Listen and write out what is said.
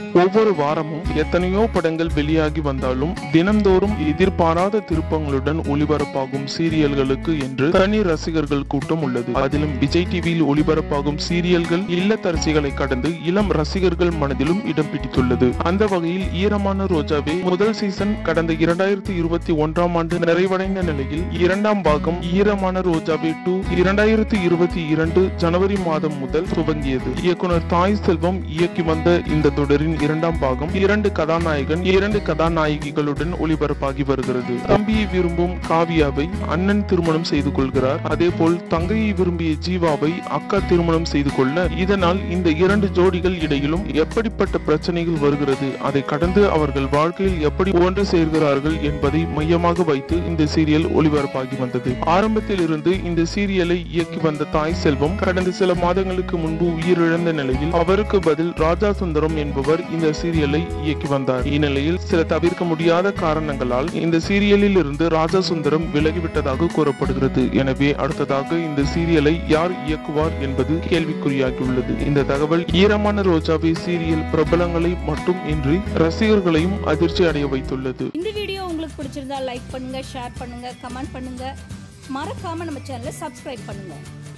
ஒவ்வொரு வாரமும் எத்தனையோ படங்கள் வெளியாகி வந்தாலும் தினம்தோறும் எதிர்பாராத திருப்பங்களுடன் ஒளிபரப்பாகும் சீரியல்களுக்கு என்று தனி ரசிகர்கள் கூட்டம் உள்ளது அதிலும் விஜய் டிவியில் ஒளிபரப்பாகும் சீரியல்கள் இல்லத்தரசிகளை கடந்து இளம் ரசிகர்கள் மனதிலும் இடம் பிடித்துள்ளது அந்த வகையில் ஈரமான ரோஜாவே முதல் சீசன் கடந்த இரண்டாயிரத்தி இருபத்தி ஒன்றாம் ஆண்டு நிறைவடைந்த நிலையில் இரண்டாம் பாகம் ஈரமான ரோஜாவே டூ இரண்டாயிரத்தி இருபத்தி இரண்டு ஜனவரி மாதம் முதல் துவங்கியது இயக்குனர் தாய் செல்வம் இயக்கி வந்த இந்த தொடரின் இரண்டாம் பாகம் இரண்டு கதாநாயகன் இரண்டு கதாநாயகிகளுடன் ஒளிபரப்பாகி வருகிறது தம்பியை விரும்பும் காவியாவை அண்ணன் திருமணம் செய்து கொள்கிறார் அதேபோல் தங்கையை விரும்பிய ஜீவாவை அக்கா திருமணம் செய்து கொள்ள இதனால் இந்த இரண்டு ஜோடிகள் இடையிலும் எப்படிப்பட்ட பிரச்சனைகள் வருகிறது அதை கடந்து அவர்கள் வாழ்க்கையில் எப்படி ஒன்று சேர்கிறார்கள் என்பதை மையமாக வைத்து இந்த சீரியல் ஒளிபரப்பாகி வந்தது ஆரம்பத்தில் இருந்து இந்த சீரியலை இயக்கி வந்த தாய் செல்வம் கடந்த சில மாதங்களுக்கு முன்பு உயிரிழந்த நிலையில் அவருக்கு பதில் ராஜா சுந்தரம் என்பவர் இந்த சீரியலை இயக்கி வந்தார் இந்நிலையில் சில தவிர்க்க முடியாத காரணங்களால் இந்த சீரியலில் இருந்து ராஜா சுந்தரம் விலகிவிட்டதாக கூறப்படுகிறது எனவே அடுத்ததாக இந்த சீரியலை யார் இயக்குவார் என்பது கேள்விக்குறியாகியுள்ளது இந்த தகவல் ஈரமான ரோஜாவே சீரியல் பிரபலங்களை மட்டும் இன்றி ரசிகர்களையும் அதிர்ச்சி அடைய வைத்துள்ளது இந்த வீடியோ உங்களுக்கு பிடிச்சிருந்தா லைக் பண்ணுங்க ஷேர் பண்ணுங்க கமெண்ட் பண்ணுங்க மறக்காம நம்ம சேனலை சப்ஸ்கிரைப் பண்ணுங்க